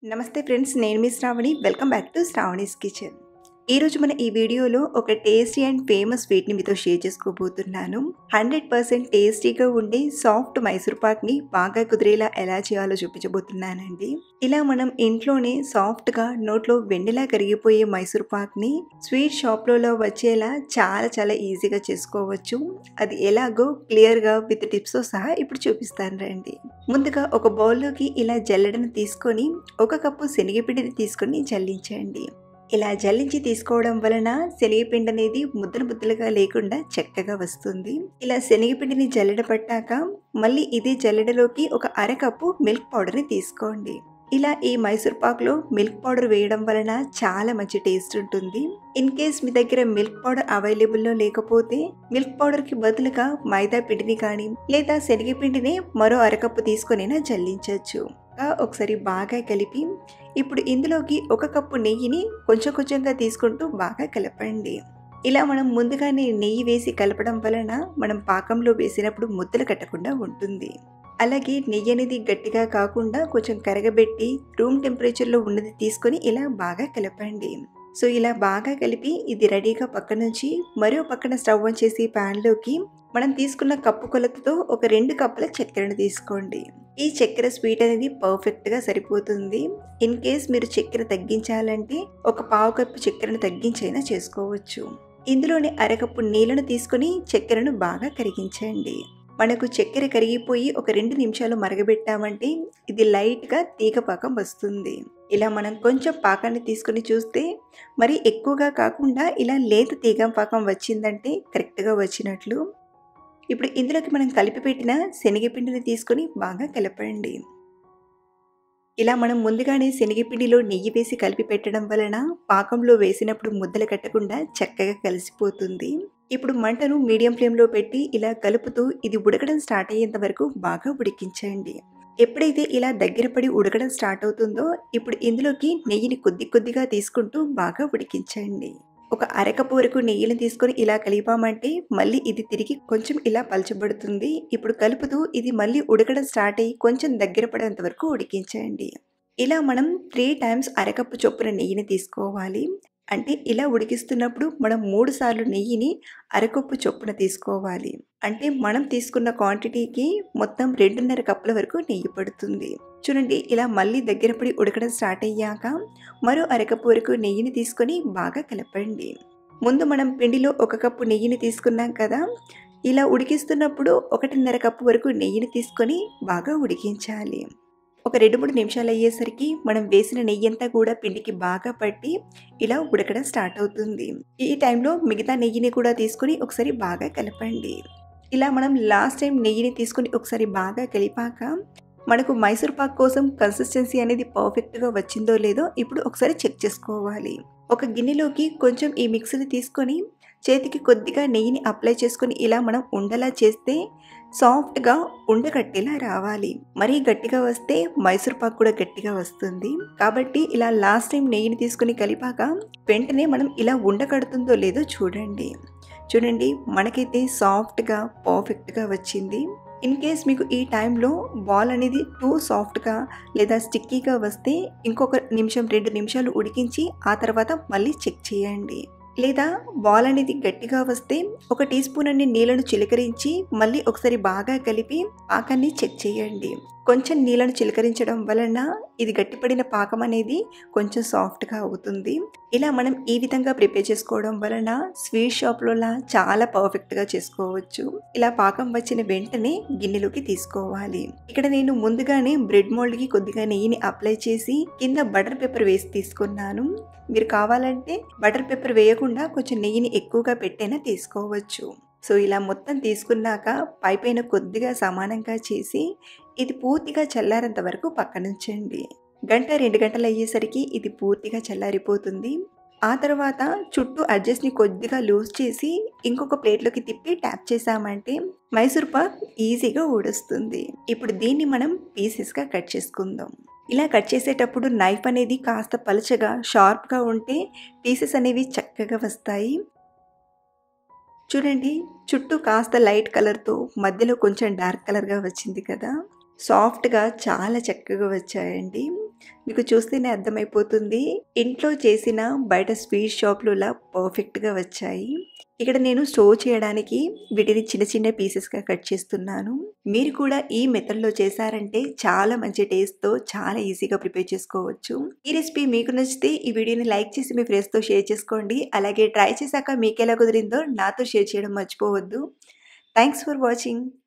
నమస్తే ఫ్రెండ్స్ నేను మీ Sravani welcome back to Sravani's kitchen ఈరోజు మన ఈ వీడియోలో ఒక టేస్టీ అండ్ ఫేమస్ స్వీట్ని మీతో షేర్ చేసుకోబోతున్నాను హండ్రెడ్ పర్సెంట్ టేస్టీగా ఉండే సాఫ్ట్ మైసూర్ పాక్ని బాగా కుదిరేలా ఎలా చేయాలో చూపించబోతున్నానండి ఇలా మనం ఇంట్లోనే సాఫ్ట్గా నోట్లో వెన్నెలా కరిగిపోయే మైసూర్ పాక్ని స్వీట్ షాప్లలో వచ్చేలా చాలా చాలా ఈజీగా చేసుకోవచ్చు అది ఎలాగో క్లియర్గా విత్ టిప్స్తో సహా ఇప్పుడు చూపిస్తాను రండి ముందుగా ఒక బౌల్లోకి ఇలా జల్లెడను తీసుకొని ఒక కప్పు శనగపిండిని తీసుకొని జల్లించండి ఇలా జల్లించి తీసుకోవడం వలన శనగపిండి అనేది ముద్దలు ముద్దలుగా లేకుండా చక్కగా వస్తుంది ఇలా శనగపిండిని జల్లెడ పట్టాక మళ్ళీ ఇదే జల్లెడలోకి ఒక అరకప్పు మిల్క్ పౌడర్ని తీసుకోండి ఇలా ఈ మైసూర్ పాక్లో మిల్క్ పౌడర్ వేయడం వలన చాలా మంచి టేస్ట్ ఉంటుంది ఇన్ కేస్ మీ దగ్గర మిల్క్ పౌడర్ అవైలబుల్లో లేకపోతే మిల్క్ పౌడర్కి బదులుగా మైదా పిండిని కానీ లేదా శనగపిండిని మరో అరకప్పు తీసుకొనైనా జల్లించవచ్చు ఒకసారి బాగా కలిపి ఇప్పుడు ఇందులోకి ఒక కప్పు నెయ్యిని కొంచెం కొంచెంగా తీసుకుంటూ బాగా కలపండి ఇలా మనం ముందుగానే నెయ్యి వేసి కలపడం వలన మనం పాకంలో వేసినప్పుడు ముద్దలు కట్టకుండా ఉంటుంది అలాగే నెయ్యి అనేది గట్టిగా కాకుండా కొంచెం కరగబెట్టి రూమ్ టెంపరేచర్లో ఉన్నది తీసుకొని ఇలా బాగా కలపండి సో ఇలా బాగా కలిపి ఇది రెడీగా పక్క నుంచి మరో పక్కన స్టవ్ ఆన్ చేసి ప్యాన్లోకి మనం తీసుకున్న కప్పు కొలతతో ఒక రెండు కప్పుల చక్కెరను తీసుకోండి ఈ చక్కెర స్వీట్ అనేది పర్ఫెక్ట్గా సరిపోతుంది ఇన్ కేస్ మీరు చక్కెర తగ్గించాలంటే ఒక పావు కప్పు చక్కెరను తగ్గించైనా చేసుకోవచ్చు ఇందులోని అరకప్పు నీళ్ళను తీసుకొని చక్కెరను బాగా కరిగించండి మనకు చక్కెర కరిగిపోయి ఒక రెండు నిమిషాలు మరగబెట్టామంటే ఇది లైట్గా తీగ పాకం వస్తుంది ఇలా మనం కొంచెం పాకాన్ని తీసుకొని చూస్తే మరి ఎక్కువగా కాకుండా ఇలా లేత తీగ పాకం వచ్చిందంటే కరెక్ట్గా వచ్చినట్లు ఇప్పుడు ఇందులోకి మనం కలిపి పెట్టిన శనగపిండిని తీసుకొని బాగా కలపండి ఇలా మనం ముందుగానే శనగపిండిలో నెయ్యి వేసి కలిపి పెట్టడం వలన పాకంలో వేసినప్పుడు ముద్దలు కట్టకుండా చక్కగా కలిసిపోతుంది ఇప్పుడు మంటను మీడియం ఫ్లేమ్లో పెట్టి ఇలా కలుపుతూ ఇది ఉడకడం స్టార్ట్ అయ్యేంత వరకు బాగా ఉడికించండి ఎప్పుడైతే ఇలా దగ్గర పడి ఉడకడం స్టార్ట్ అవుతుందో ఇప్పుడు ఇందులోకి నెయ్యిని కొద్ది కొద్దిగా తీసుకుంటూ బాగా ఉడికించండి ఒక అరకపు వరకు నెయ్యిని తీసుకొని ఇలా కలిపామంటే మళ్ళీ ఇది తిరిగి కొంచెం ఇలా పలచబడుతుంది ఇప్పుడు కలుపుతూ ఇది మళ్ళీ ఉడకడం స్టార్ట్ అయ్యి కొంచెం దగ్గర పడేంత వరకు ఉడికించండి ఇలా మనం త్రీ టైమ్స్ అరకప్పు చొప్పున నెయ్యిని తీసుకోవాలి అంటే ఇలా ఉడికిస్తున్నప్పుడు మనం మూడు సార్లు నెయ్యిని అరకప్పు చొప్పున తీసుకోవాలి అంటే మనం తీసుకున్న క్వాంటిటీకి మొత్తం రెండున్నర కప్పుల వరకు నెయ్యి పడుతుంది చూడండి ఇలా మళ్ళీ దగ్గర పడి ఉడకడం స్టార్ట్ అయ్యాక మరో అరకప్పు వరకు నెయ్యిని తీసుకొని బాగా కలపండి ముందు మనం పిండిలో ఒక కప్పు నెయ్యిని తీసుకున్నాం కదా ఇలా ఉడికిస్తున్నప్పుడు ఒకటిన్నర కప్పు వరకు నెయ్యిని తీసుకొని బాగా ఉడికించాలి ఒక రెండు మూడు నిమిషాలు అయ్యేసరికి మనం వేసిన నెయ్యి అంతా కూడా పిండికి బాగా పట్టి ఇలా ఉడకడం స్టార్ట్ అవుతుంది ఈ టైంలో మిగతా నెయ్యిని కూడా తీసుకుని ఒకసారి బాగా కలపండి ఇలా మనం లాస్ట్ టైం నెయ్యిని తీసుకుని ఒకసారి బాగా కలిపాక మనకు మైసూర్ పాక్ కోసం కన్సిస్టెన్సీ అనేది పర్ఫెక్ట్గా వచ్చిందో లేదో ఇప్పుడు ఒకసారి చెక్ చేసుకోవాలి ఒక గిన్నెలోకి కొంచెం ఈ మిక్సీని తీసుకొని చేతికి కొద్దిగా నెయ్యిని అప్లై చేసుకొని ఇలా మనం ఉండలా చేస్తే సాఫ్ట్గా ఉండగట్టేలా రావాలి మరీ గట్టిగా వస్తే మైసూర్ పాక్ కూడా గట్టిగా వస్తుంది కాబట్టి ఇలా లాస్ట్ టైం నెయ్యిని తీసుకుని కలిపాక వెంటనే మనం ఇలా ఉండకడుతుందో లేదో చూడండి చూడండి మనకైతే సాఫ్ట్గా పర్ఫెక్ట్గా వచ్చింది ఇన్ కేస్ మీకు ఈ టైంలో బాల్ అనేది టూ సాఫ్ట్గా లేదా స్టిక్కీగా వస్తే ఇంకొక నిమిషం రెండు నిమిషాలు ఉడికించి ఆ తర్వాత మళ్ళీ చెక్ చేయండి లేదా బాల్ అనేది గట్టిగా వస్తే ఒక టీ స్పూన్ అన్ని నీళ్ళను చిలకరించి మళ్ళీ ఒకసారి బాగా కలిపి పాకాన్ని చెక్ చేయండి కొంచెం నీళ్ళను చిలకరించడం వలన ఇది గట్టిపడిన పాకం అనేది కొంచెం సాఫ్ట్గా అవుతుంది ఇలా మనం ఈ విధంగా ప్రిపేర్ చేసుకోవడం వలన స్వీట్ షాప్లో చాలా పర్ఫెక్ట్గా చేసుకోవచ్చు ఇలా పాకం వచ్చిన వెంటనే గిన్నెలోకి తీసుకోవాలి ఇక్కడ నేను ముందుగానే బ్రెడ్ మోల్డ్కి కొద్దిగా నెయ్యిని అప్లై చేసి కింద బటర్ పేపర్ వేసి తీసుకున్నాను మీరు కావాలంటే బటర్ పేపర్ వేయకుండా కొంచెం నెయ్యిని ఎక్కువగా పెట్టైనా తీసుకోవచ్చు సో ఇలా మొత్తం తీసుకున్నాక పైపైన కొద్దిగా సమానంగా చేసి ఇది పూర్తిగా చల్లారేంత వరకు పక్కనుంచండి గంట రెండు గంటలు అయ్యేసరికి ఇది పూర్తిగా చల్లారిపోతుంది ఆ తర్వాత చుట్టూ అడ్జస్ట్ని కొద్దిగా లూజ్ చేసి ఇంకొక ప్లేట్లోకి తిప్పి ట్యాప్ చేసామంటే మైసూర్ పాక్ ఈజీగా ఊడొస్తుంది ఇప్పుడు దీన్ని మనం పీసెస్గా కట్ చేసుకుందాం ఇలా కట్ చేసేటప్పుడు నైఫ్ అనేది కాస్త పలచగా షార్ప్గా ఉంటే పీసెస్ అనేవి చక్కగా వస్తాయి చూడండి చుట్టూ కాస్త లైట్ కలర్తో మధ్యలో కొంచెం డార్క్ కలర్గా వచ్చింది కదా సాఫ్ట్గా చాలా చక్కగా వచ్చాయండి మీకు చూస్తేనే అర్థమైపోతుంది ఇంట్లో చేసిన బయట స్వీట్ షాప్లోలా పర్ఫెక్ట్గా వచ్చాయి ఇక్కడ నేను స్టోర్ చేయడానికి వీటిని చిన్న చిన్న పీసెస్గా కట్ చేస్తున్నాను మీరు కూడా ఈ మెథడ్లో చేశారంటే చాలా మంచి టేస్ట్తో చాలా ఈజీగా ప్రిపేర్ చేసుకోవచ్చు ఈ రెసిపీ మీకు నచ్చితే ఈ వీడియోని లైక్ చేసి మీ ఫ్రెండ్స్తో షేర్ చేసుకోండి అలాగే ట్రై చేశాక మీకు ఎలా కుదిరిందో నాతో షేర్ చేయడం మర్చిపోవద్దు థ్యాంక్స్ ఫర్ వాచింగ్